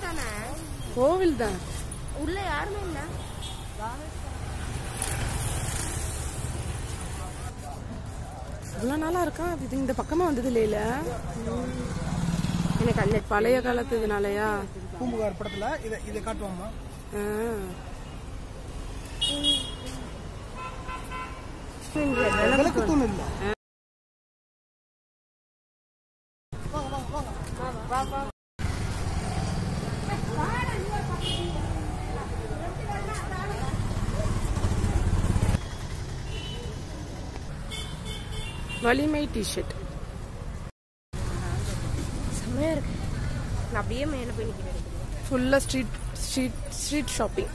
தானே கோவில் தான் உள்ள யாருமே இல்ல இவ்வளவு நாளா இருக்கா இது இந்த பக்கமா வந்தது இல்லையில எனக்கு அந்த பழைய காலத்து இதனாலயா பூம்புகார் படத்துல இதை இதை காட்டுவாம்மா ஆ. விளக்கு தூண் இல்ல வலிமை டிஷர்ட் செம்மையா இருக்கு நான் அப்படியே மேல போய் நிக்கிறேன் ஃபுல்லா street street street shopping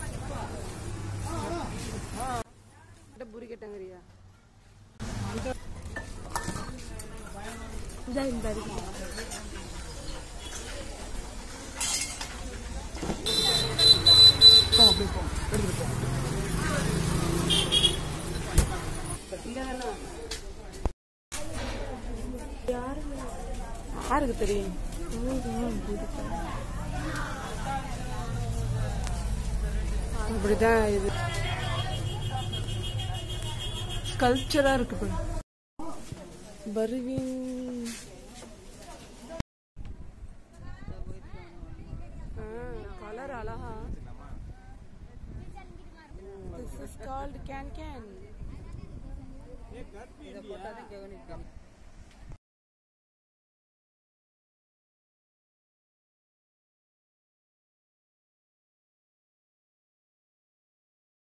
puri கேட்டங்கறியா இந்த இந்த இருக்கு போ அப்படியே போ எடுத்துட்டு போ யாருக்கு தெரியும் அப்படிதான் இது கல்ச்சரா இருக்கு பாரு பருவின் கலர் அழகா this is called can can